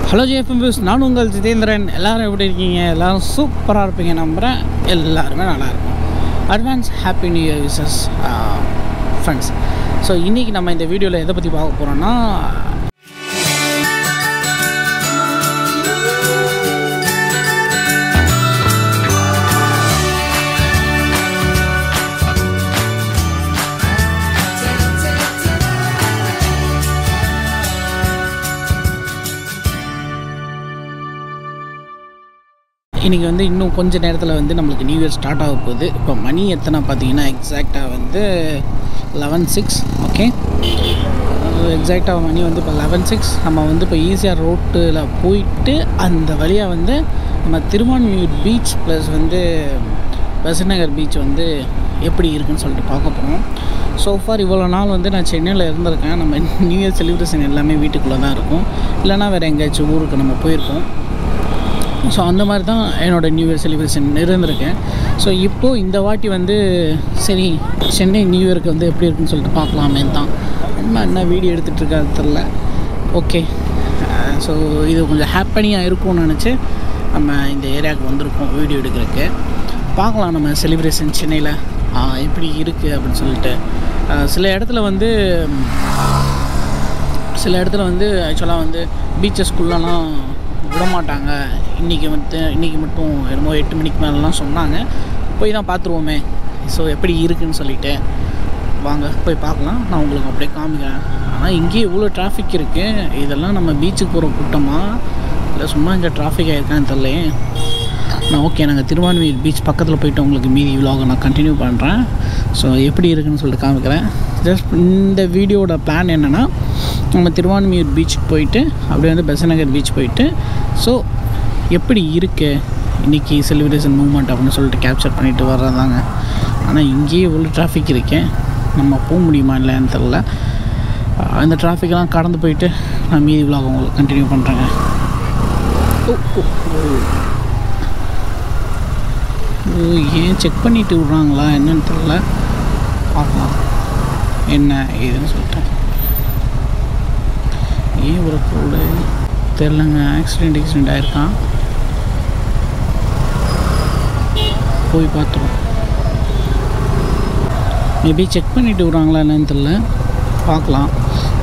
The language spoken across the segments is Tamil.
ஹலோ ஜேஎஃப்எம் வியூஸ் நான் உங்கள் ஜிதேந்திரன் எல்லாரும் எப்படி இருக்கீங்க எல்லாரும் சூப்பராக இருப்பீங்க நம்புகிறேன் எல்லாருமே நல்லா இருக்கும் advance happy new year wishes friends so இன்றைக்கி நம்ம இந்த வீடியோவில் எதை பற்றி பார்க்க போகிறோன்னா இன்றைக்கி வந்து இன்னும் கொஞ்ச நேரத்தில் வந்து நம்மளுக்கு நியூ இயர் ஸ்டார்ட் ஆக போகுது இப்போ மணி எத்தனை பார்த்தீங்கன்னா எக்ஸாக்டாக வந்து லெவன் சிக்ஸ் ஓகே எக்ஸாக்டாக மணி வந்து இப்போ லெவன் சிக்ஸ் நம்ம வந்து இப்போ ஈஸியாக ரோட்டில் போயிட்டு அந்த வழியாக வந்து நம்ம திருவான்மியூர் பீச் ப்ளஸ் வந்து பெசநகர் பீச் வந்து எப்படி இருக்குன்னு சொல்லிட்டு பார்க்க போகிறோம் ஸோ ஃபார் இவ்வளோ நாள் வந்து நான் சென்னையில் இருந்திருக்கேன் நம்ம நியூ இயர் செலிப்ரேஷன் எல்லாமே வீட்டுக்குள்ளே தான் இருக்கும் இல்லைனா வேறு எங்கேயாச்சும் ஊருக்கு நம்ம போயிருக்கோம் ஸோ அந்த மாதிரி தான் என்னோடய நியூ இயர் செலிப்ரேஷன் இருந்திருக்கேன் ஸோ இப்போது இந்த வாட்டி வந்து சரி சென்னை நியூ இயருக்கு வந்து எப்படி இருக்குன்னு சொல்லிட்டு பார்க்கலாமே தான் என்ன என்ன வீடியோ எடுத்துகிட்டு இருக்காது தெரில ஓகே ஸோ இது கொஞ்சம் ஹாப்பனியாக இருக்கும்னு நினச்சி நம்ம இந்த ஏரியாவுக்கு வந்திருக்கோம் வீடியோ எடுக்கிறதுக்கு பார்க்கலாம் நம்ம செலிப்ரேஷன் சென்னையில் எப்படி இருக்குது அப்படின்னு சொல்லிட்டு ஆஹ் சில இடத்துல வந்து சில இடத்துல வந்து ஆக்சுவலாக வந்து பீச்சஸ்குள்ளலாம் விட மாட்டாங்க இன்றைக்கி வந்து இன்றைக்கி மட்டும் என்னமோ எட்டு மணிக்கு மேலெலாம் சொன்னாங்க போய் தான் பார்த்துருவோமே ஸோ எப்படி இருக்குன்னு சொல்லிட்டு வாங்க போய் பார்க்கலாம் நான் உங்களுக்கு அப்படியே காமிக்கிறேன் ஆனால் இங்கேயே இவ்வளோ டிராஃபிக் இருக்குது இதெல்லாம் நம்ம பீச்சுக்கு போகிற கூட்டமா இல்லை சும்மா இங்கே டிராஃபிக் ஆகிருக்கான்னு தெரியலையே நான் ஓகே நாங்கள் திருவான்மியூர் பீச் பக்கத்தில் போயிட்டு உங்களுக்கு மீதி விலாகை நான் கண்டினியூ பண்ணுறேன் ஸோ எப்படி இருக்குன்னு சொல்லிட்டு காமிக்கிறேன் ஜஸ்ட் இந்த வீடியோட பிளான் என்னென்னா நம்ம திருவான்மியூர் பீச்சுக்கு போயிட்டு அப்படியே வந்து பெசநகர் பீச் போயிட்டு ஸோ எப்படி இருக்குது இன்றைக்கி செலிப்ரேஷன் மூமெண்ட் அப்படின்னு சொல்லிட்டு கேப்சர் பண்ணிட்டு வர்றதாங்க ஆனால் இங்கேயே இவ்வளோ டிராஃபிக் இருக்கேன் நம்ம போக முடியுமா இல்லைன்னு தெரில அந்த டிராஃபிக்கெல்லாம் கடந்து போயிட்டு நான் மீதி விலாக உங்களுக்கு கண்டினியூ பண்ணுறேங்க ஓ ஓ, ஓ. ஓ ஏன் செக் பண்ணிட்டு விட்றாங்களா என்னன்னு தெரில பார்க்கலாம் என்ன ஏதுன்னு சொல்லிட்டேன் ஏன் ஒரு ரோடு தெரிலங்க ஆக்சிடெண்ட் ஆக்சிடெண்ட் ஆயிருக்கான் போய் பார்த்துருவோம் மேபி செக் பண்ணிட்டு விட்றாங்களா என்னன்னு தெரில பார்க்கலாம்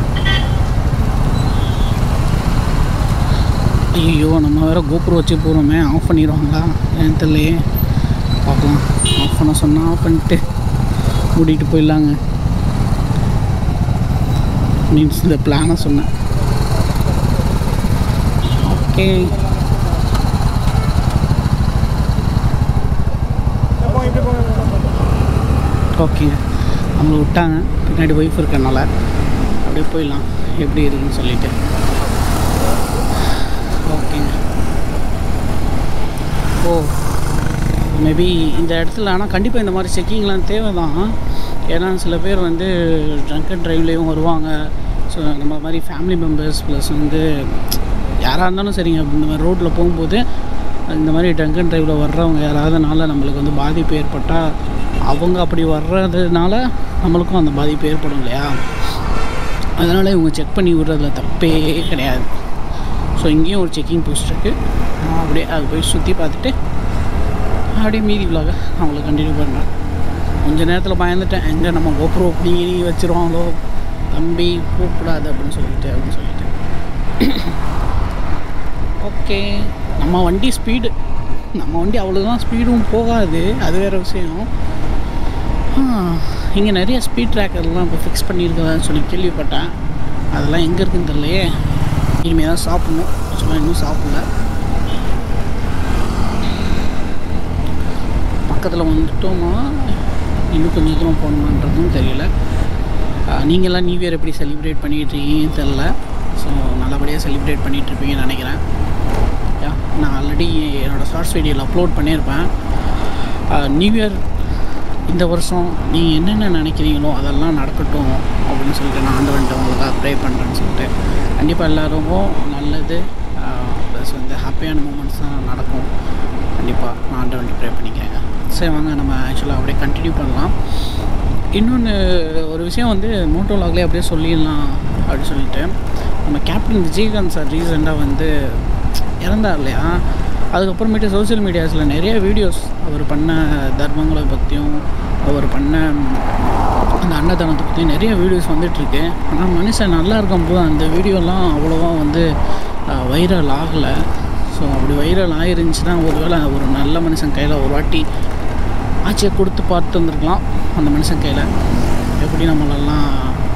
ஐயோ நம்ம வேறு கோபுரம் வச்சு போகிறோமே ஆஃப் பண்ணிடுவாங்களா ஏன்னு தெரியலையே பார்க்கலாம் ஆஃப் பண்ண சொன்னால் ஆஃப் பண்ணிட்டு கூட்டிகிட்டு போயிடலாங்க மீன்ஸ் இந்த பிளானை சொன்னேன் ஓகே ஓகே அவங்கள விட்டாங்க பின்னாடி ஒய்ஃப் இருக்கனால அப்படியே போயிடலாம் எப்படி இருக்குன்னு சொல்லிட்டு ஓகேங்க ஓ மேபி இந்த இடத்துல ஆனால் கண்டிப்பாக இந்த மாதிரி செக்கிங்லாம் தேவை தான் ஏன்னா சில பேர் வந்து ட்ரங்க் அண்ட் ட்ரைவ்லேயும் வருவாங்க ஸோ நம்ம மாதிரி ஃபேமிலி மெம்பர்ஸ் ப்ளஸ் வந்து யாராக இருந்தாலும் சரிங்க இந்த மாதிரி ரோட்டில் போகும்போது இந்த மாதிரி ட்ரங்க் அண்ட் ட்ரைவில் வர்றவங்க யாராவதுனால நம்மளுக்கு வந்து பாதிப்பு ஏற்பட்டால் அவங்க அப்படி வர்றதுனால நம்மளுக்கும் அந்த பாதிப்பு ஏற்படும் இல்லையா அதனால் இவங்க செக் பண்ணி விடுறதுல தப்பே கிடையாது ஸோ இங்கேயும் ஒரு செக்கிங் போஸ்ட் இருக்குது நான் அப்படியே அது போய் சுற்றி பார்த்துட்டு அப்படியே மீதி விலாக அவங்களுக்கு கண்டினியூ பண்ணுறேன் கொஞ்ச நேரத்தில் பயந்துட்டேன் எங்கே நம்ம கோப்ரோ நீ வச்சிருவாங்களோ தம்பி கூப்பிடாது அப்படின்னு சொல்லிட்டு அப்படின்னு சொல்லிட்டு ஓகே நம்ம வண்டி ஸ்பீடு நம்ம வண்டி அவ்வளோதான் ஸ்பீடும் போகாது அது வேறு விஷயம் இங்கே நிறைய ஸ்பீட் ட்ராக்கர்லாம் இப்போ ஃபிக்ஸ் பண்ணியிருக்கிறதான்னு சொல்லி கேள்விப்பட்டேன் அதெல்லாம் எங்கே இருக்குன்னு தெரியலையே இனிமேல் தான் சாப்பிட்ணும் ஆக்சுவலாக இன்னும் சாப்பிடல பக்கத்தில் வந்துட்டோமா இன்னும் கொஞ்சம் தூரம் போகணுமான்றதும் தெரியல ஆஹ் நீங்கள்லாம் நியூ இயர் எப்படி செலிப்ரேட் பண்ணிகிட்டு இருக்கீங்கன்னு தெரில ஸோ நல்லபடியாக செலிப்ரேட் பண்ணிகிட்டு இருப்பீங்கன்னு நினைக்கிறேன் யா நான் ஆல்ரெடி என்னோடய ஷார்ட்ஸ் வீடியோவில் அப்லோட் பண்ணியிருப்பேன் நியூ இயர் இந்த வருஷம் நீங்கள் என்னென்ன நினைக்கிறீங்களோ அதெல்லாம் நடக்கட்டும் அப்படின்னு சொல்லிட்டு நான் ஆண்டவன்ட்டு உங்களுக்காக ப்ரே பண்ணுறேன்னு சொல்லிட்டு கண்டிப்பாக எல்லாருக்கும் நல்லது ப்ளஸ் வந்து ஹாப்பியான மூமெண்ட்ஸ் தான் நடக்கும் கண்டிப்பாக நான் ஆண்டவன்ட்டு ப்ரே பண்ணிக்கிறேங்க சரி வாங்க நம்ம ஆக்சுவலாக அப்படியே கண்டினியூ பண்ணலாம் இன்னொன்று ஒரு விஷயம் வந்து மோட்டோ லாக்லேயே அப்படியே சொல்லிடலாம் அப்படின்னு சொல்லிட்டு நம்ம கேப்டன் விஜயகாந்த் சார் ரீசெண்டாக வந்து இறந்தார் இல்லையா அதுக்கப்புறமேட்டு சோஷியல் மீடியாஸில் நிறைய வீடியோஸ் அவர் பண்ண தர்மங்களை பற்றியும் அவர் பண்ண அந்த அன்னதானத்தை பற்றி நிறைய வீடியோஸ் வந்துட்டுருக்கு ஆனால் மனுஷன் நல்லா இருக்கும்போது அந்த வீடியோலாம் அவ்வளோவா வந்து வைரல் ஆகலை ஸோ அப்படி வைரல் ஆயிருந்துச்சுன்னா ஒருவேளை ஒரு நல்ல மனுஷன் கையில் ஒரு வாட்டி ஆட்சியை கொடுத்து பார்த்து வந்திருக்கலாம் அந்த மனுஷன் கையில் எப்படி நம்மளெல்லாம்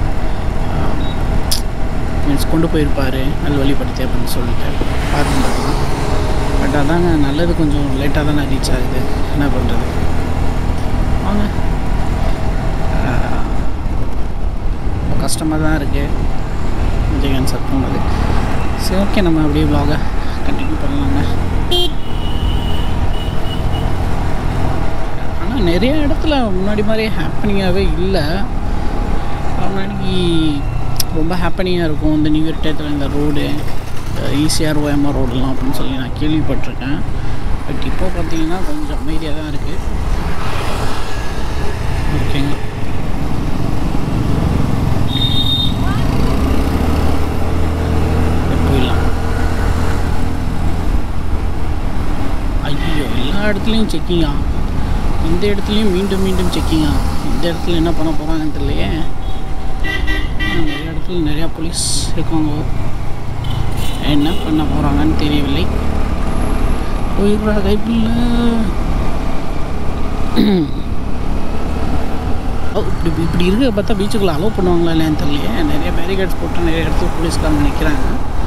மீன்ஸ் கொண்டு போயிருப்பார் நல்வழிப்படுத்தி அப்படின்னு சொல்லிட்டு பார்த்துருந்துருக்கலாம் பட் அதாங்க நல்லது கொஞ்சம் லேட்டாக தானே ரீச் ஆகுது என்ன பண்ணுறது வாங்க கஷ்டமாக தான் இருக்குது விஜயகாந்த் சார் போனது சரி ஓகே நம்ம அப்படியே vlog-அ கண்டினியூ பண்ணலாங்க ஆனால் நிறைய இடத்துல முன்னாடி மாதிரி ஹாப்பனிங்காகவே இல்லை முன்னாடி ரொம்ப ஹாப்பனிங்காக இருக்கும் இந்த நியூ இயர் டயத்தில் இந்த ரோடு ஈஸியாக ஓஎம்ஆர் ரோடெல்லாம் அப்படின்னு சொல்லி நான் கேள்விப்பட்டிருக்கேன் பட் இப்போ பார்த்தீங்கன்னா கொஞ்சம் அமைதியாக தான் இருக்குது ஓகேங்க போயிடலாம் ஐயோ எல்லா இடத்துலையும் செக்கிங்கா இந்த இடத்துலையும் மீண்டும் மீண்டும் செக்கிங்கா இந்த இடத்துல என்ன பண்ண போகிறாங்கன்னு தெரியலையே ஆனா, நிறைய இடத்துல நிறையா போலீஸ் இருக்காங்க என்ன பண்ண போகிறாங்கன்னு தெரியவில்லை போயிடுறா கைப்பில்ல ஓ இப்படி இப்படி இருக்க பார்த்தா பீச்சுக்குள்ளே அலோவ் பண்ணுவாங்களா இல்லையான்னு தெரியலையே நிறைய பேரிகேட்ஸ் போட்டு நிறைய இடத்துல போலீஸ்காரங்க நிற்கிறாங்க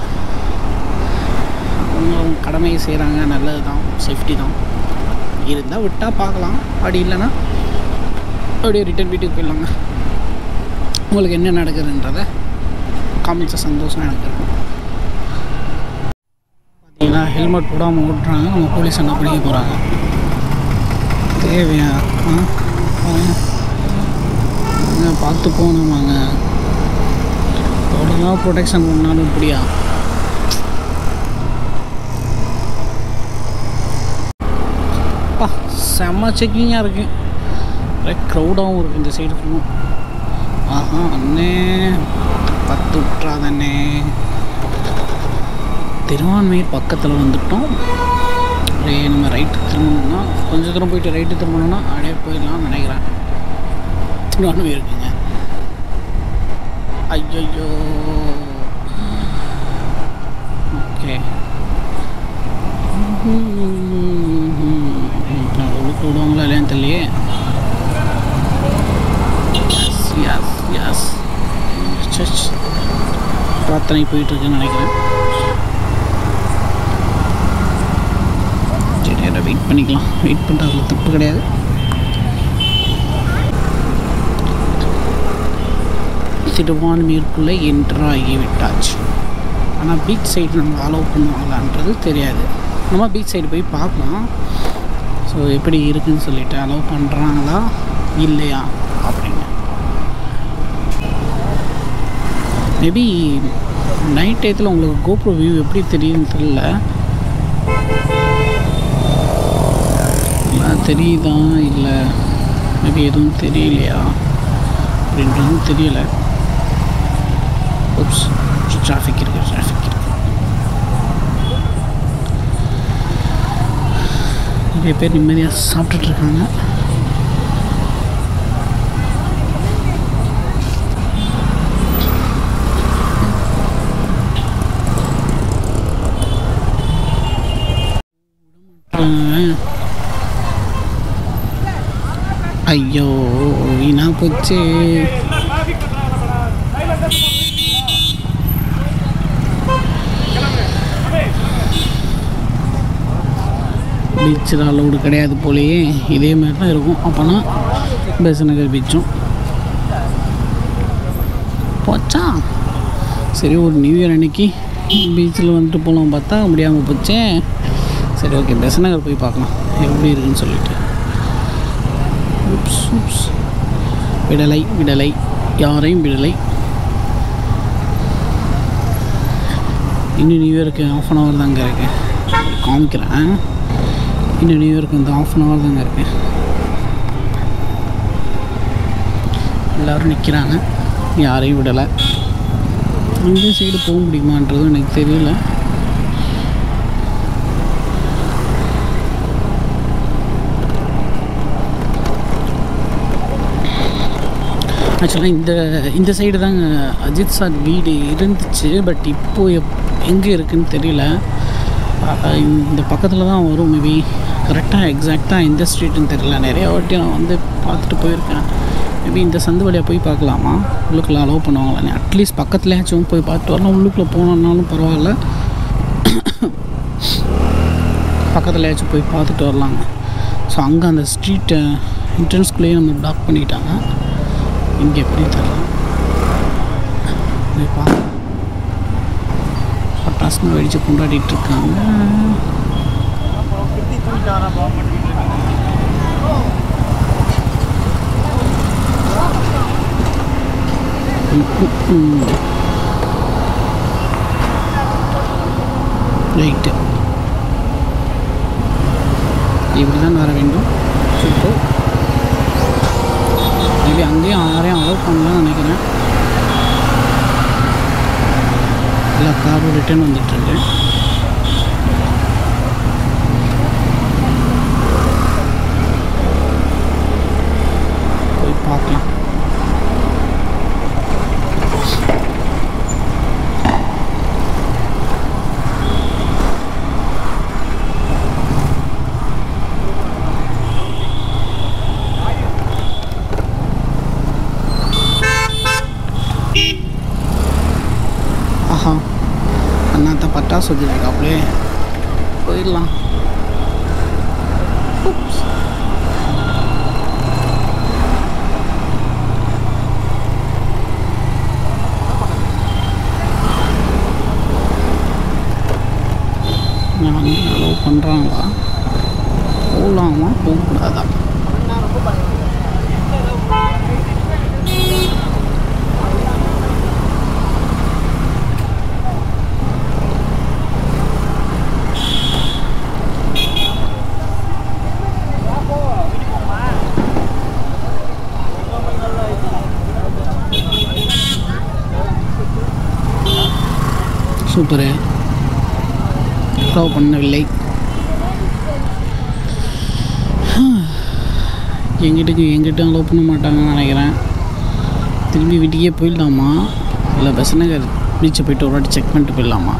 அவங்க அவங்க கடமையை செய்கிறாங்க நல்லது தான் சேஃப்டி தான் இருந்தால் விட்டால் பார்க்கலாம் அப்படி இல்லைன்னா அப்படியே ரிட்டன் வீட்டுக்கு போயிடலாங்க உங்களுக்கு என்ன நடக்குதுன்றத காமிச்ச சந்தோஷம் எனக்கு இருக்கும் பார்த்தீங்கன்னா ஹெல்மெட் போடாமல் ஓட்டுறாங்க அவங்க போலீஸ் என்ன பிடிக்க போகிறாங்க தேவையா ஆ பாருங்க. ஏங்க, பார்த்து போகணுமாங்க எவ்வளோதான் ப்ரொடெக்ஷன் பண்ணாலும் இப்படியா அப்பா செம்ம செக்கிங்காக இருக்குது ஒரே க்ரௌடாகவும் இருக்குது இந்த சைடு ஃபுல்லும் ஆஹா அண்ணே பத்து விட்றாதண்ணே திருவான்மையூர் பக்கத்தில் வந்துட்டோம் அப்படியே நம்ம ரைட்டு திரும்பணும்னா கொஞ்சம் தூரம் போயிட்டு ரைட்டு திரும்பணும்னா அப்படியே போயிடலாம்னு நினைக்கிறேன் திருவான்மையூர் இருக்குங்க ஐயோ ஓகே ஒழுக்க விடுவாங்களா இல்லையான்னு தெரியலையே எஸ் எஸ் எஸ் சர்ச் பிரார்த்தனை போயிட்டுருக்குன்னு நினைக்கிறேன் சரி அதை வெயிட் பண்ணிக்கலாம் வெயிட் பண்ணுறதுல தப்பு கிடையாது திருவான்மீருக்குள்ளே என்ட்ராகி விட்டாச்சு ஆனால் பீச் சைடு நம்ம அலோவ் பண்ணுவாங்களான்றது தெரியாது நம்ம பீச் சைடு போய் பார்க்கலாம் ஸோ எப்படி இருக்குன்னு சொல்லிட்டு அலோவ் பண்ணுறாங்களா இல்லையா அப்படின்னு மேபி நைட் டயத்தில் உங்களுக்கு கோப்ரோ வியூ எப்படி தெரியுதுன்னு தெரியல இல்லை தெரியுதா இல்லை மேபி எதுவும் தெரியலையா அப்படின்றதும் தெரியல ஓப்ஸ் டிராஃபிக் இருக்குது டிராஃபிக் இருக்குது நிறைய பேர் நிம்மதியாக சாப்பிட்டுட்டு இருக்காங்க ஆஹ். ஐயோ வீணா போச்சு பீச்சில் அலௌடு கிடையாது போலயே இதே மாதிரி தான் இருக்கும் அப்போனா பெசநகர் பீச்சும் போச்சா சரி ஒரு நியூ இயர் அன்னைக்கு பீச்சில் வந்துட்டு போகலாம் பார்த்தா முடியாமல் போச்சே சரி ஓகே பெசநகர் போய் பார்க்கலாம் எப்படி இருக்குன்னு சொல்லிட்டு உப்ஸ், உப்ஸ். விடலை விடலை யாரையும் விடலை இன்னும் நியூ இயருக்கு ஆஃப் அன் ஹவர் தாங்க இருக்கு காமிக்கிறேன் இன்னும் நியூ இயருக்கு வந்து ஆஃப் அன் ஹவர் தாங்க இருக்கு எல்லோரும் நிற்கிறாங்க யாரையும் விடலை இந்த சைடு போக முடியுமான்றதும் எனக்கு தெரியல ஆக்சுவலாக இந்த இந்த சைடு தாங்க அஜித் சார் வீடு இருந்துச்சு பட் இப்போது எப் எங்கே இருக்குன்னு தெரியல அஹ் இந்த பக்கத்தில் தான் வரும் மேபி கரெக்டாக எக்ஸாக்டாக எந்த ஸ்ட்ரீட்டுன்னு தெரியல நிறையா வாட்டி நான் வந்து பார்த்துட்டு போயிருக்கேன் மேபி இந்த சந்து வழியாக போய் பார்க்கலாமா உள்ளுக்குள்ளே அலோவ் பண்ணுவாங்களான்னு அட்லீஸ்ட் பக்கத்துலேயாச்சும் போய் பார்த்துட்டு வரலாம் உள்ளுக்குள்ளே போனோம்னாலும் பரவாயில்ல பக்கத்துலேயாச்சும் போய் பார்த்துட்டு வரலாங்க ஸோ அங்கே அந்த ஸ்ட்ரீட்டை என்ட்ரன்ஸ்குள்ளேயே நம்ம பிளாக் பண்ணிட்டாங்க இங்கே எப்படி தரலாம் போய் பார்க்கலாம் பட்டாசுன்னு வெடித்து கொண்டாடிட்டு இருக்காங்க ரைட்டு இப்படி தான் வர வேண்டும் சூப்பர் மேபி அங்கேயும் யாரையும் அலோவ் பண்ணலாம்னு நினைக்கிறேன் எல்லா காரும் ரிட்டர்ன் வந்துட்டுருக்கு போய் பார்க்கலாம் ஆஹா அண்ணாத்த பட்டாசு வச்சுருக்காப்லே போயிடலாம் Oops. நான் வந்து அலோவ் பண்ணுறாங்களா போகலாமா போகக்கூடாதா சூப்பரு அலோவ் பண்ணவில்லை எங்கிட்டுக்கு எங்கிட்ட அலோவ் பண்ண மாட்டாங்கன்னு நினைக்கிறேன் திரும்பி வீட்டுக்கே போயிடலாமா இல்லை பெசநகர் பீச்சை போயிட்டு ஒரு வாட்டி செக் பண்ணிட்டு போயிடலாமா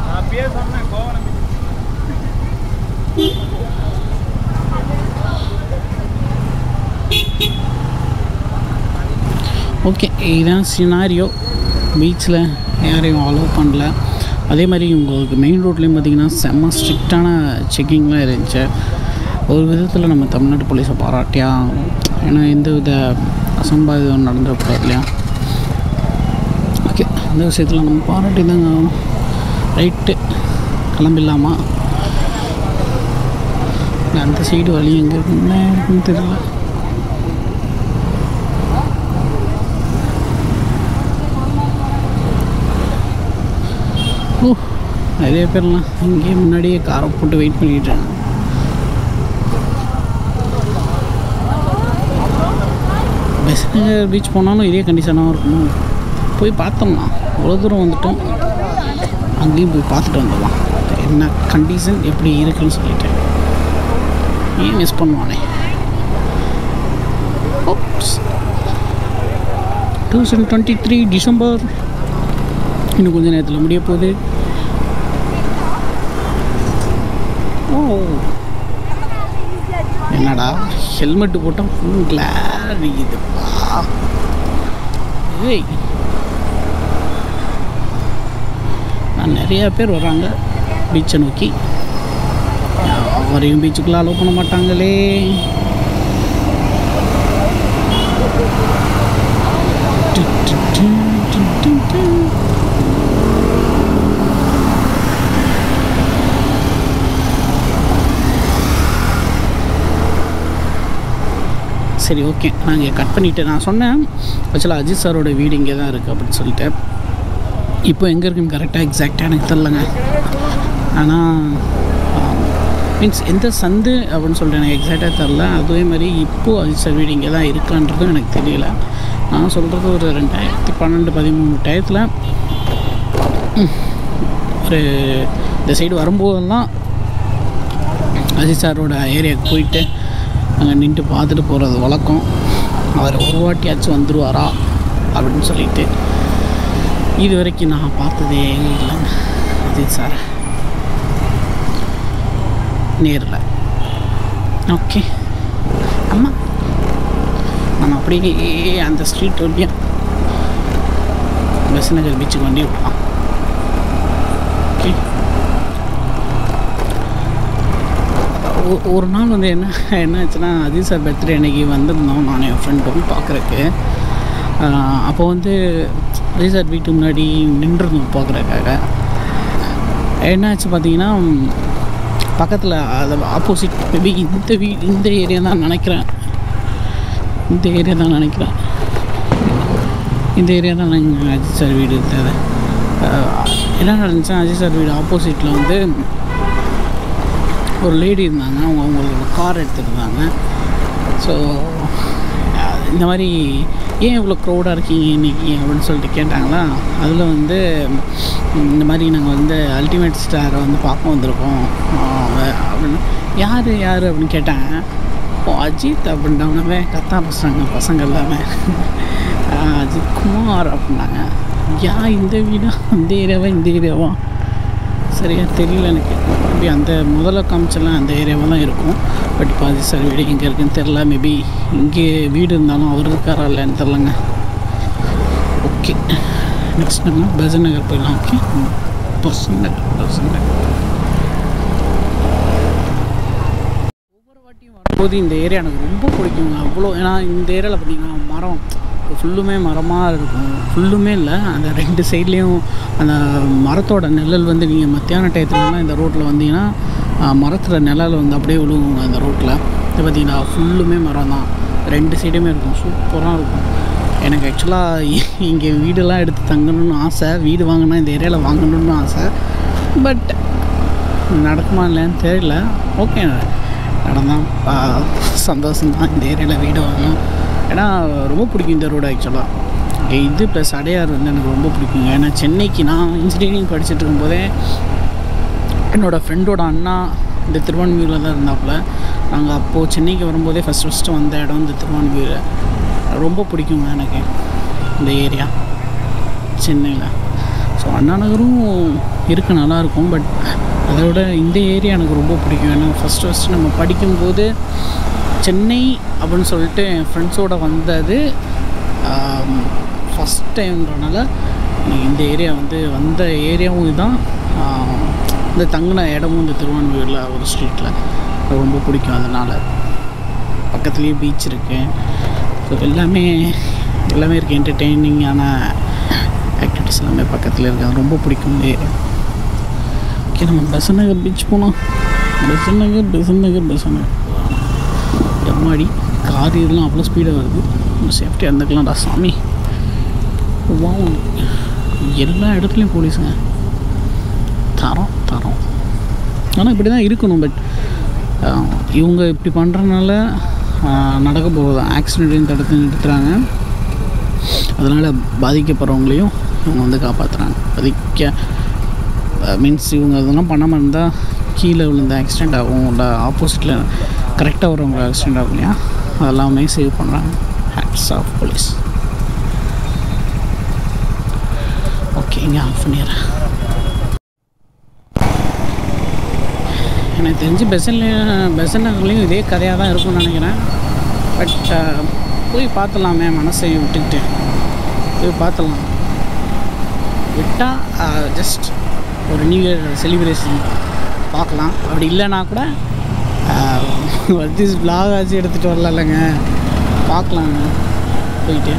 ஓகே இதுதான் சினாரியோ பீச்சில் யாரையும் அலோவ் பண்ணல அதே மாதிரி உங்களுக்கு மெயின் ரோட்லேயும் பார்த்தீங்கன்னா செம்ம ஸ்ட்ரிக்டான செக்கிங்லாம் இருந்துச்சு ஒரு விதத்தில் நம்ம தமிழ்நாட்டு போலீஸை பாராட்டியா ஏன்னா எந்த வித அசம்பாவிதம் நடந்துடக்கூடாது இல்லையா ஓகே அந்த விஷயத்தில் நம்ம பாராட்டி தாங்க ரைட்டு கிளம்பிடலாமா இல்ல அந்த சைடு வழி எங்கே இருக்குன்னு இருக்குன்னு தெரியல ஓ நிறைய பேர்லாம் இங்கேயே முன்னாடியே காரை போட்டு வெயிட் பண்ணிட்டாங்க பெசஞ்சர் பீச் போனாலும் இதே கண்டிஷனாக இருக்கணும் போய் பார்த்தோம்னா அவ்வளோ தூரம் வந்துட்டோம் அங்கேயும் போய் பார்த்துட்டு வந்துடலாம் என்ன கண்டிஷன் எப்படி இருக்குன்னு சொல்லிட்டு ஏன் மிஸ் பண்ணுவானே two thousand twenty three December இன்னும் கொஞ்ச நேரத்தில் முடிய போகுது ஓ என்னடா ஹெல்மெட்டு போட்டால் ஃபுல் கிளார் அடிக்குதுப்பா ஏய் நான் நிறையா பேர் வராங்க பீச்சை நோக்கி யாரையும் பீச்சுக்குள்ளே அலோவ் பண்ண மாட்டாங்களே டு, டு, டு, டு, டு, டு. சரி ஓகே நாங்கள் கட் பண்ணிவிட்டு நான் சொன்னேன் ஆக்சுவலாக அஜித் சாரோட வீடு இங்கே தான் இருக்குது அப்படின்னு சொல்லிட்டு இப்போ எங்கே இருக்குன்னு கரெக்டாக எக்ஸாக்டாக எனக்கு தெரிலங்க ஆனால் மீன்ஸ் எந்த சந்து அப்படின்னு சொல்லிட்டு எனக்கு எக்ஸாக்டாக தெரில அதே மாதிரி இப்போது அஜித் சார் வீடு இங்கே தான் இருக்கான்றதும் எனக்கு தெரியல நான் சொல்கிறது ஒரு ரெண்டாயிரத்தி பன்னெண்டு பதிமூணு டயத்தில் ஒரு இந்த சைடு வரும்போதெல்லாம் அஜித் சாரோட ஏரியாவுக்கு போயிட்டு அங்கே நின்று பார்த்துட்டு போகிறது வழக்கம் அவர் ஒரு வாட்டியாச்சும் வந்துடுவாரா அப்படின்னு சொல்லிட்டு இது வரைக்கும் நான் பார்த்ததே இல்லைங்க அஜித் சார் நேரில் ஓகே அம்மா நம்ம அப்படியே அந்த ஸ்ட்ரீட் வழியா பஸ் நகர் பீச்சுக்கு வண்டி விடலாம் ஓகே ஒ- ஒரு நாள் வந்து என்ன என்ன ஆச்சுன்னா அஜித் சார் பர்த்டே அன்னைக்கு வந்திருந்தோம் நான் என் ஃப்ரெண்டும் பார்க்குறக்கு அப்போ வந்து அஜித் சார் வீட்டு முன்னாடி நின்றுருந்தோம் பார்க்குறக்காக என்னாச்சு பார்த்தீங்கன்னா பக்கத்தில் அது ஆப்போசிட் மேபி இந்த வீ இந்த ஏரியா தான் நினைக்கிறேன் இந்த ஏரியா தான் நினைக்கிறேன் இந்த ஏரியா தான் நாங்கள் அஜித் சார் வீடு இருந்தது அஹ் என்ன நடந்துச்சுன்னா அஜித் சார் வீடு ஆப்போசிட்டில் வந்து ஒரு லேடி இருந்தாங்க அவங்க அவங்களோட கார் எடுத்துருந்தாங்க ஸோ இந்த மாதிரி ஏன் இவ்வளோ க்ரௌடாக இருக்கீங்க இன்றைக்கி அப்படின்னு சொல்லிட்டு கேட்டாங்களா அதில் வந்து ம், இந்த மாதிரி நாங்கள் வந்து அல்டிமேட் ஸ்டாரை வந்து பார்க்க வந்திருக்கோம் ஆஹ் அப்படின்னு யார் யார் அப்படின்னு கேட்டாங்க ஓ அஜித் அப்படின்னவனவே கத்தா பசங்க பசங்க எல்லாமே ஆஹ் அஜித் குமார் அப்படின்னாங்க யா இந்த வீடா இந்த ஏரியாவா இந்த ஏரியாவா சரியாக தெரியல எனக்கு மேபி அந்த முதல்ல காமிச்செல்லாம் அந்த ஏரியாவில் தான் இருக்கும் பட் இப்போ அது சார் வீடு எங்கே இருக்குன்னு தெரில மேபி இங்கே வீடு இருந்தாலும் அவர் இருக்காரா இல்லைன்னு தெரிலங்க ஓகே நெக்ஸ்ட் நம்ம பெசன் நகர் போயிடலாம் ஓகே பெசன் நகர் பெசன் நகர் ஒவ்வொரு வாட்டியும் வரும்போது இந்த ஏரியா எனக்கு ரொம்ப பிடிக்குங்க அவ்வளோ ஏன்னா இந்த ஏரியாவில் பார்த்தீங்கன்னா மரம் ஃபுல்லுமே மரமாக இருக்கும் ஃபுல்லுமே இல்லை அந்த ரெண்டு சைட்லேயும் அந்த மரத்தோட நிழல் வந்து நீங்கள் மத்தியான டயத்துலலாம் இந்த ரோட்டில் வந்தீங்கன்னா மரத்தில் நிழல் வந்து அப்படியே விழுவுங்க அந்த ரோட்டில் இது பார்த்தீங்கன்னா ஃபுல்லுமே மரம் தான் ரெண்டு சைடுமே இருக்கும் சூப்பராக இருக்கும் எனக்கு ஆக்சுவலாக இங்கே வீடெல்லாம் எடுத்து தங்கணும்னு ஆசை வீடு வாங்கினா இந்த ஏரியாவில் வாங்கணும்னு ஆசை பட் நடக்குமா இல்லைன்னு தெரியல ஓகே நடந்தால் சந்தோஷம்தான் இந்த ஏரியாவில் வீடு வாங்கணும் ஏன்னா ரொம்ப பிடிக்கும் இந்த ரோடு ஆக்சுவலாக இது ப்ளஸ் அடையார் வந்து எனக்கு ரொம்ப பிடிக்குங்க ஏன்னா சென்னைக்கு நான் இன்ஜினியரிங் படிச்சுட்டு இருக்கும்போதே என்னோடய ஃப்ரெண்டோட அண்ணா இந்த திருவான்மியூரில் தான் இருந்தாப்புல நாங்கள் அப்போது சென்னைக்கு வரும்போதே ஃபஸ்ட் ஃபஸ்ட்டு வந்த இடம் இந்த திருவான்மியூர் ரொம்ப பிடிக்குங்க எனக்கு இந்த ஏரியா சென்னையில் ஸோ அண்ணா நகரும் இருக்க நல்லாயிருக்கும் பட் அதை விட இந்த ஏரியா எனக்கு ரொம்ப பிடிக்கும் ஏன்னா ஃபஸ்ட்டு ஃபஸ்ட்டு நம்ம படிக்கும்போது சென்னை அப்படின்னு சொல்லிட்டு என் ஃப்ரெண்ட்ஸோடு வந்தது ஃபஸ்ட் டைம்ன்றனால எனக்கு இந்த ஏரியா வந்து வந்த ஏரியாவும் இதுதான் ஆம், இந்த தங்கின இடமும் இந்த திருவான்மையூரில் ஒரு ஸ்ட்ரீட்டில் ரொம்ப பிடிக்கும் அதனால் பக்கத்துலேயே பீச் இருக்குது ஸோ எல்லாமே எல்லாமே இருக்குது என்டர்டெய்னிங்கான ஆக்டிவிட்டிஸ் எல்லாமே பக்கத்தில் இருக்குது அது ரொம்ப பிடிக்கும் இந்த ஏரியா ஓகே நம்ம பெசன் நகர் பீச் போனோம் பெசன் நகர் பெசன் நகர் பெசன் நகர் எம்மாடி கார் இதெல்லாம் அவ்வளோ ஸ்பீடாக வருது சேஃப்டியாக இருந்துக்கலாம்டா சாமி வா எல்லா இடத்துலையும் போலீஸுங்க தரோம் தரோம் ஆனால் இப்படி தான் இருக்கணும் பட் இவங்க இப்படி பண்ணுறதுனால நடக்க போகுது ஆக்சிடென்ட்டையும் தடுத்து நிறுத்துகிறாங்க அதனால் பாதிக்கப்படுறவங்களையும் இவங்க வந்து காப்பாற்றுறாங்க பாதிக்க மீன்ஸ் இவங்க அதெல்லாம் பண்ணாமல் இருந்தால் கீழே விழுந்த ஆக்சிடெண்ட் ஆகும் இல்லை ஆப்போசிட்டில் கரெக்டாக வரவங்க ஆக்சிடெண்ட் ஆகும் இல்லையா அதெல்லாமே சேவ் பண்ணுறாங்க ஹேட்ஸ் ஆஃப் போலீஸ் ஓகே இங்கே ஆஃப் பண்ணிடுறேன் எனக்கு தெரிஞ்சு பெசன்லேயும் பெசன் நகர்லேயும் இதே கதையாக தான் இருக்கும்னு நினைக்கிறேன் பட் போய் பார்த்துலாமே மனசையும் விட்டுக்கிட்டு போய் பார்த்துலாம் விட்டால் ஜஸ்ட் ஒரு நியூ இயர் செலிப்ரேஷன் பார்க்கலாம் அப்படி இல்லைன்னா கூட வர்த்திஸ் vlog ஆச்சு எடுத்துகிட்டு வரல இல்லைங்க பார்க்கலாங்க போயிட்டு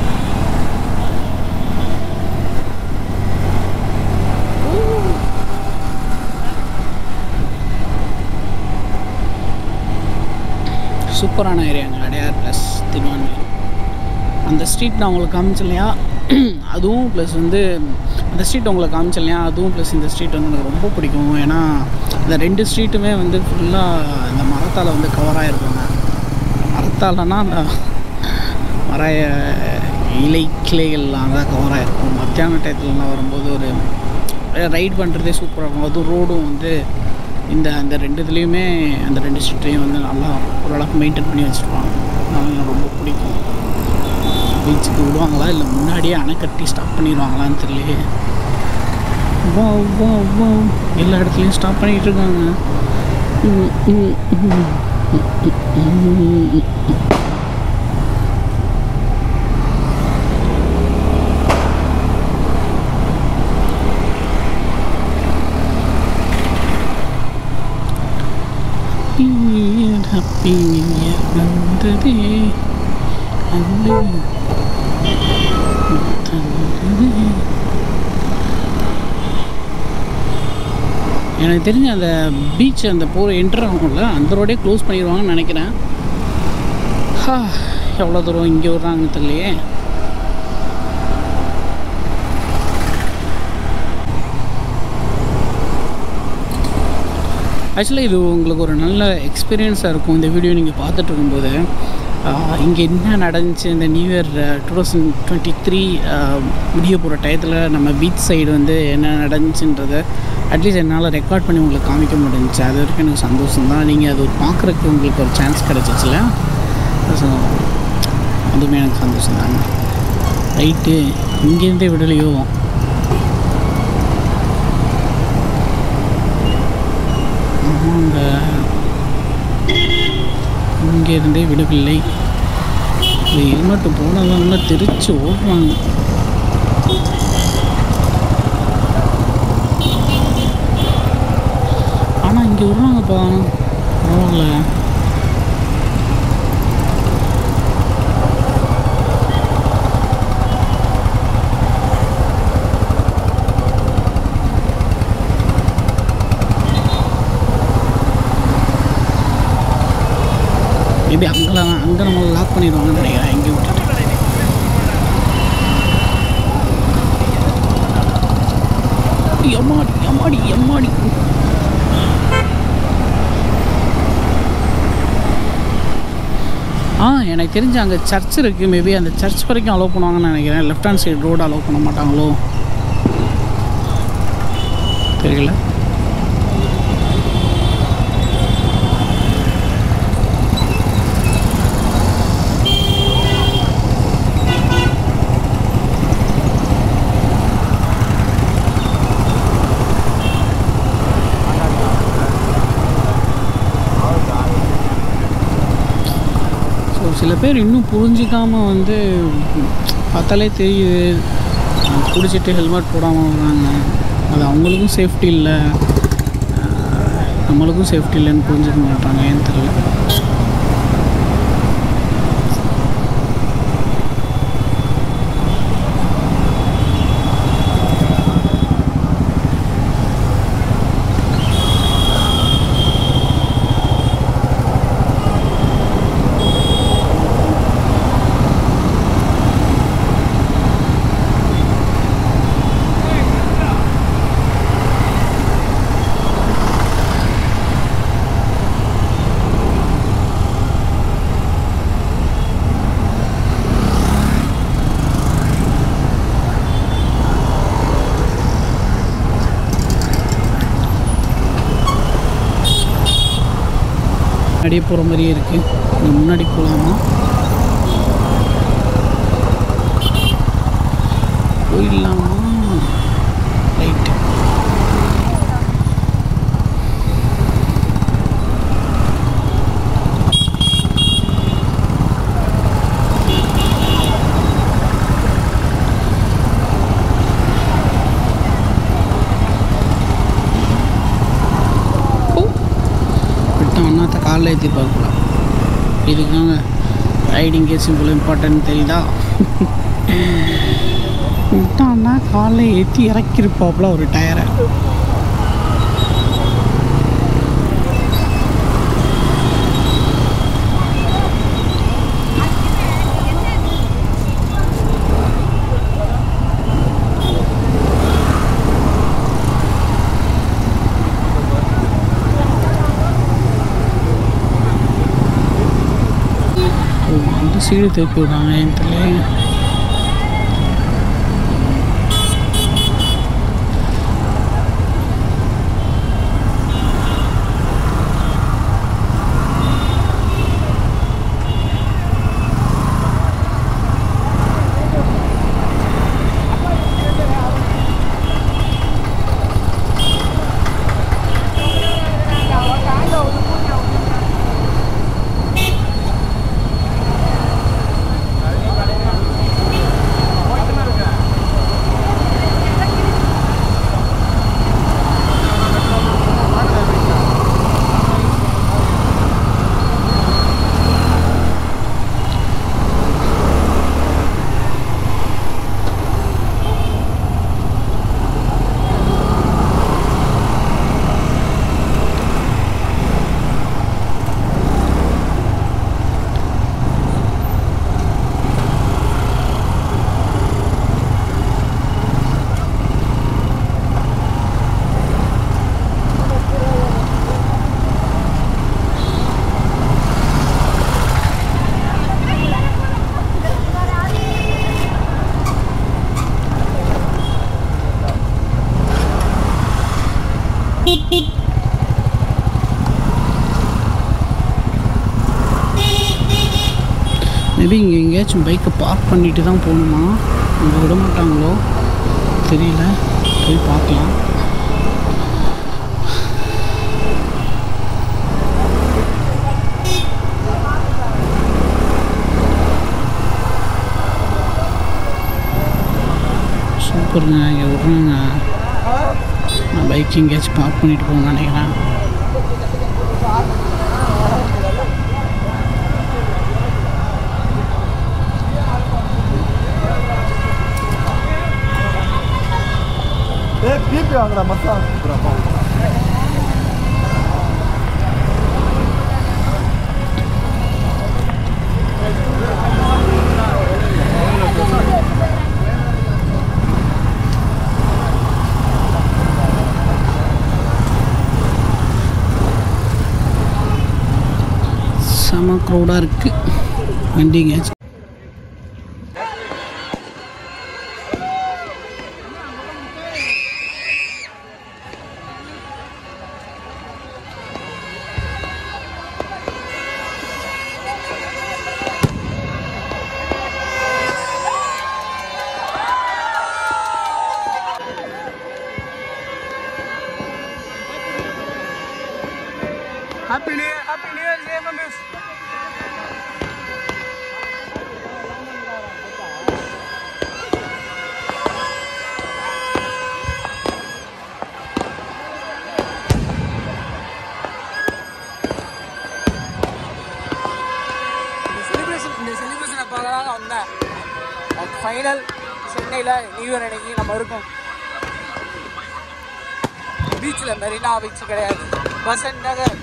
சூப்பரான ஏரியாங்க அடையார் ப்ளஸ் திருவான்மையூர் அந்த ஸ்ட்ரீட் நான் உங்களுக்கு காமிச்சேன் இல்லையா அதுவும் ப்ளஸ் வந்து அந்த ஸ்ட்ரீட் உங்களுக்கு காமிச்சேன் இல்லையா அதுவும் ப்ளஸ் இந்த ஸ்ட்ரீட் வந்து எனக்கு ரொம்ப பிடிக்கும் ஏன்னா இந்த ரெண்டு ஸ்ட்ரீட்டுமே வந்து ஃபுல்லாக இந்த மரத்தால் வந்து கவர் ஆகிருக்குங்க மரத்தாலனா அந்த மர இலை கிளைகள்லாம் தான் கவராக இருக்கும் மத்தியான டயத்துலலாம் வரும்போது ஒரு ரைட் பண்ணுறதே சூப்பராக இருக்கும் அதுவும் ரோடும் வந்து இந்த அந்த ரெண்டு இதுலேயுமே அந்த ரெண்டு ஸ்ட்ரீட்லேயும் வந்து நல்லா ஓரளவுக்கு மெயின்டைன் பண்ணி வச்சுருப்பாங்க அதனால எனக்கு ரொம்ப பிடிக்கும் பீச்சுக்கு விடுவாங்களா இல்லை முன்னாடியே அணை கட்டி ஸ்டாப் பண்ணிடுவாங்களான்னு தெரியலையே வா வா வா எல்லா இடத்துலையும் ஸ்டாப் பண்ணிகிட்டு இருக்காங்க ம், ம், ம், ம், ம், ம். Happy New Year, Happy New Year வந்ததே அன்பு தந்ததே. எனக்கு தெரிஞ்ச அந்த பீச் அந்த போகிற என்டர் ஆகும்ல அந்த ரோடே க்ளோஸ் பண்ணிடுவாங்கன்னு நினைக்கிறேன் ஹா எவ்வளோ தூரம் இங்கே விட்றாங்கன்னு தெரியலையே ஆக்சுவலாக இது உங்களுக்கு ஒரு நல்ல எக்ஸ்பீரியன்ஸாக இருக்கும் இந்த வீடியோ நீங்கள் பார்த்துட்டு இருக்கும்போது இங்கே என்ன நடந்துச்சு இந்த new year two thousand twenty three முடிய போகிற டயத்தில் நம்ம பீச் சைடு வந்து என்ன நடந்துச்சுன்றதை அட்லீஸ்ட் என்னால் ரெக்கார்ட் பண்ணி உங்களுக்கு காமிக்க முடிஞ்சுச்சு அது வரைக்கும் எனக்கு சந்தோஷம் தான் நீங்கள் அது ஒரு பார்க்குறதுக்கு உங்களுக்கு ஒரு சான்ஸ் கிடச்சிச்சுல ஸோ அதுவுமே எனக்கு சந்தோஷம் தாங்க ரைட்டு இங்கேருந்தே விடலையோ ஆமாங்க இங்கேருந்தே விடவில்லை இந்த ஹெல்மெட்டு போனவங்க திருச்சி ஓடுறாங்க ஆனால் இங்கே விட்றாங்கப்பா பரவாயில்ல மேபி அங்கெல்லாம் அங்கே நம்ம லாக் பண்ணிடுவாங்கன்னு நினைக்கிறேன் இங்கே விட்டுட்டு எம்மாடி எம்மாடி எம்மாடி ஆ எனக்கு தெரிஞ்சு அங்கே சர்ச் இருக்குது மேபி அந்த சர்ச் வரைக்கும் அலோவ் பண்ணுவாங்கன்னு நினைக்கிறேன் left hand side road allow பண்ண மாட்டாங்களோ தெரியல ஸோ சில பேர் இன்னும் புரிஞ்சிக்காமல் வந்து பார்த்தாலே தெரியுது குடிச்சிட்டு ஹெல்மெட் போடாமல் வர்றாங்க அது அவங்களுக்கும் சேஃப்டி இல்லை ஆஹ் நம்மளுக்கும் சேஃப்டி இல்லைன்னு புரிஞ்சுக்க மாட்டாங்க ஏன்னு தெரியல முன்னாடியே போகிற மாதிரியே இருக்குது நீ முன்னாடி போகலாமா போயிடலாமா ரைட்டு விட்டோம் அண்ணாத்த காலில் ஏற்றி பார்க்கலாம் இதுக்காங்க ரைடிங் கேஸ் இவ்வளோ இம்பார்ட்டன்ட் தெரியுதா விட்டான்னா காலில் ஏற்றி இறக்கிருப்பாப்புல ஒரு டயரை ஓ அந்த சைடு திருப்பி விடுறாங்க என் தெரியல மேபி இங்கே எங்கேயாச்சும் பைக்கை பார்க் பண்ணிட்டு தான் போகணுமா இங்கே விட மாட்டாங்களோ தெரியல போய் பார்க்கலாம் சூப்பருங்க இங்கே விட்றாங்க நான் பைக் எங்கேயாச்சும் பார்க் பண்ணிட்டு போகணும்னு நினைக்கிறேன் ஏ பிபி வாங்கடா மச்சான் செம க்ரௌடாக இருக்குது வண்டி எங்கேயாச்சும் happy new year happy new year same miss celebration இந்த செலிப்ரேஷனை பார்க்க தான் வந்தேன் ஃபைனல் சென்னையில் நியூ இயர் அன்னைக்கு நம்ம இருக்கோம் பீச்சில் மெரினா பீச் கிடையாது பசன் நகர்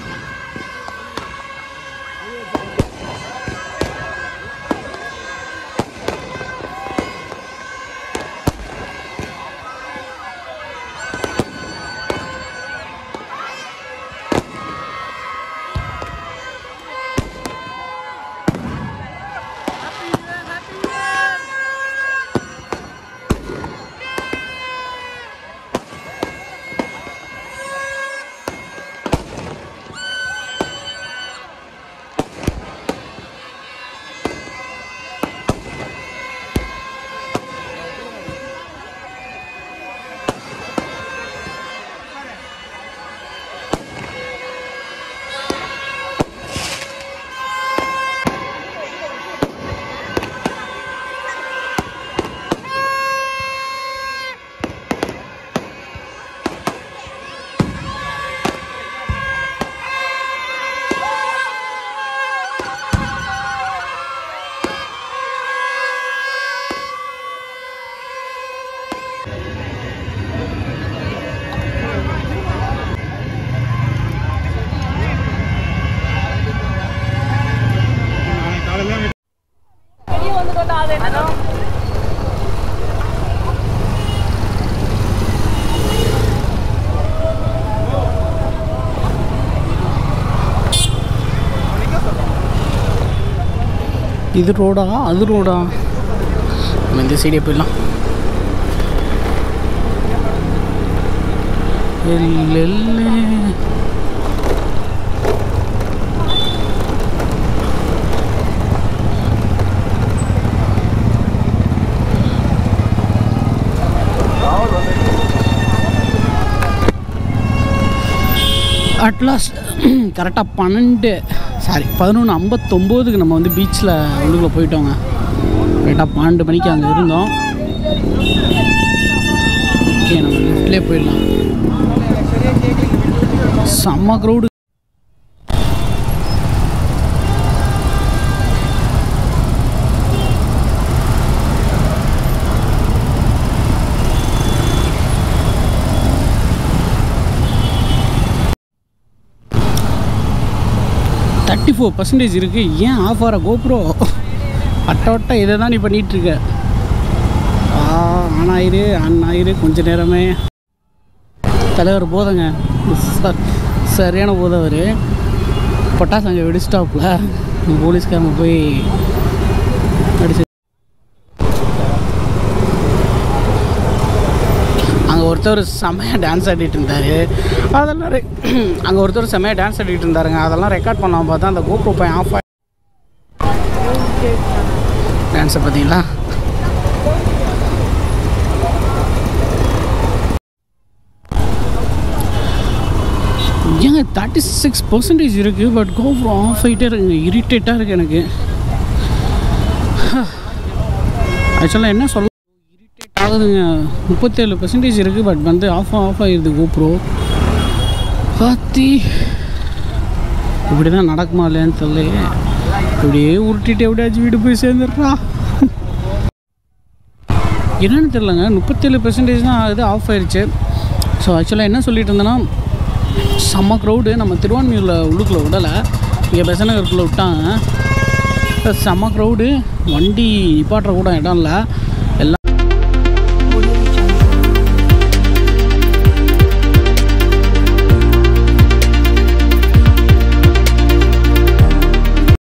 இது ரோடா அது ரோடா நம்ம இந்த சைடே போயிடலாம் எல்லெல்லே. அட்லாஸ்ட் கரெக்டாக பன்னெண்டு சாரி பதினொன்று ஐம்பத்தொம்போதுக்கு நம்ம வந்து பீச்சில் உள்ளுக்குள்ளே போயிட்டோங்க கரெக்டாக பன்னெண்டு மணிக்கு அங்கே இருந்தோம் ஓகே நம்ம லிஃப்ட்லேயே போயிடலாம் செம்ம க்ரௌடு தேர்ட்டி ஃபோர் பர்சன்டேஜ் இருக்குது ஏன் ஆஃப் ஆகிற கோப்ரோ அட்ட வட்ட இதை தான் நீ பண்ணிகிட்ருக்க ஆ ஆன் ஆயிரு ஆன் ஆயிரு கொஞ்ச நேரமே தலைவர் போதங்க சார் சரியான போதவர் பட்டாசு அங்கே வெடிச்சிட்டாப்புல போலீஸ்காரங்க போய் அடிச்சு அங்கே ஒருத்தர் ஒருத்தர் செம்மையாக டான்ஸ் ஆடிட்டு இருந்தார் அதெல்லாம் ரெ- அங்கே ஒருத்தர் செம்மையாக டான்ஸ் ஆடிட்டு இருந்தாருங்க அதெல்லாம் ரெக்கார்ட் பண்ணாமல் பார்த்தா அந்த கோப்ரோ போய் ஆஃப் ஆகி டான்ஸை பார்த்தீங்களா ஏங்க தேர்ட்டி சிக்ஸ் பர்சன்டேஜ் இருக்குது பட் கோப்ரோ ஆஃப் ஆகிட்டே இருக்குங்க இரிட்டேட்டாக இருக்குது எனக்கு ஆக்சுவலாக என்ன சொல்ல இரிட்டேட் ஆகுதுங்க முப்பத்தேழு பர்சன்டேஜ் இருக்குது பட் வந்து ஆஃப் ஆஃப் ஆகிடுது கோப்ரோ பாத்தி இப்படி தான் நடக்குமா இல்லையான்னு தெரியலையே இப்படியே உருட்டிட்டு எப்படியாச்சும் வீடு போய் சேர்ந்துடுறா என்னன்னு தெரிலங்க முப்பத்தேழு பெர்சன்டேஜ் தான் ஆகுது ஆஃப் ஆயிடுச்சு ஸோ ஆக்சுவலாக என்ன சொல்லிட்டு இருந்தேன்னா செம்ம க்ரௌடு நம்ம திருவான்மியூரில் உள்ளுக்குள்ளே விடலை இங்கே பெசநகருக்குள்ளே விட்டாங்க செம்ம க்ரௌடு வண்டி நிப்பாட்டுற கூட இடம் இல்லை